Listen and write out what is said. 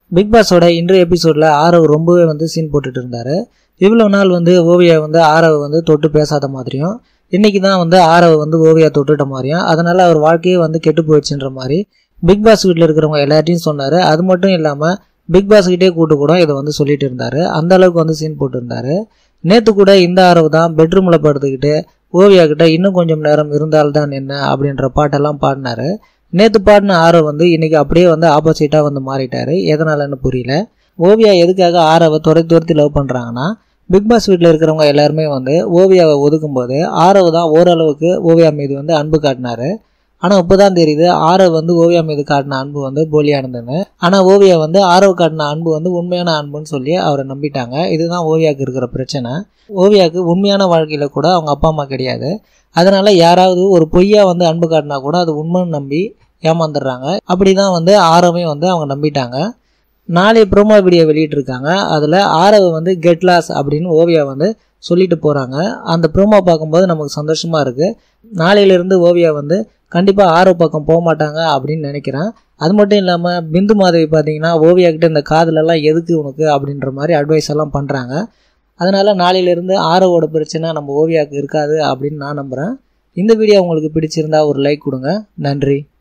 big பாஸோட இன்றைய எபிசோடில் ஆரவ் ரொம்பவே வந்து சீன் போட்டுட்டு இருந்தாரு இவ்வளோ நாள் வந்து ஓவியா வந்து ஆரவை வந்து தொட்டு பேசாத மாதிரியும் இன்னைக்கு தான் வந்து ஆரவை வந்து ஓவியா தொட்டுட்ட மாதிரியும் அதனால அவர் வாழ்க்கையே வந்து கெட்டு போயிடுச்சுன்ற மாதிரி பிக் பாஸ் வீட்டில் இருக்கிறவங்க எல்லார்ட்டையும் சொன்னார் அது மட்டும் இல்லாமல் பிக் பாஸ் கிட்டே கூட்டு கூட இதை வந்து சொல்லிட்டு இருந்தாரு அந்த அளவுக்கு வந்து சீன் போட்டு இருந்தாரு நேற்று கூட இந்த ஆரவு தான் பெட்ரூமில் படுத்துக்கிட்டு ஓவியா கிட்ட இன்னும் கொஞ்சம் நேரம் இருந்தால்தான் என்ன அப்படின்ற பாட்டெல்லாம் பாடினாரு நேற்று பாடின ஆரவ் வந்து இன்னைக்கு அப்படியே வந்து ஆப்போசிட்டாக வந்து மாறிட்டாரு எதனாலன்னு புரியல ஓவியா எதுக்காக ஆரவை துரத்தி துரத்தி லவ் பண்ணுறாங்கன்னா பிக் பாஸ் வீட்டில் இருக்கிறவங்க எல்லாருமே வந்து ஓவியாவை ஒதுக்கும் போது ஆரவ் தான் ஓரளவுக்கு ஓவியா மீது வந்து அன்பு காட்டினாரு ஆனால் இப்போ தான் தெரியுது ஆரவ் வந்து ஓவியா மீது காட்டின அன்பு வந்து போலியானதுன்னு ஆனால் ஓவியா வந்து ஆரவ் காட்டின அன்பு வந்து உண்மையான அன்புன்னு சொல்லி அவரை நம்பிட்டாங்க இதுதான் ஓவியாவுக்கு இருக்கிற பிரச்சனை ஓவியாவுக்கு உண்மையான வாழ்க்கையில் கூட அவங்க அப்பா அம்மா கிடையாது அதனால யாராவது ஒரு பொய்யா வந்து அன்பு காட்டினா கூட அது உண்மைன்னு நம்பி ஏமாந்துடுறாங்க அப்படி தான் வந்து ஆரவையும் வந்து அவங்க நம்பிட்டாங்க நாளை ப்ரோமோ வீடியோ வெளியிட்டிருக்காங்க அதில் ஆரவை வந்து கெட் லாஸ் அப்படின்னு ஓவியா வந்து சொல்லிட்டு போகிறாங்க அந்த ப்ரோமோ பார்க்கும்போது நமக்கு சந்தோஷமாக இருக்குது நாளையிலேருந்து ஓவியா வந்து கண்டிப்பாக ஆரவ் பக்கம் போக மாட்டாங்க அப்படின்னு நினைக்கிறேன் அது மட்டும் இல்லாமல் பிந்து மாதவி பார்த்தீங்கன்னா ஓவியா கிட்ட இந்த காதலெல்லாம் எதுக்கு உனக்கு அப்படின்ற மாதிரி அட்வைஸ் எல்லாம் பண்ணுறாங்க அதனால் நாளையிலேருந்து ஆரவோட பிரச்சனை நம்ம ஓவியாவுக்கு இருக்காது அப்படின்னு நான் நம்புகிறேன் இந்த வீடியோ உங்களுக்கு பிடிச்சிருந்தா ஒரு லைக் கொடுங்க நன்றி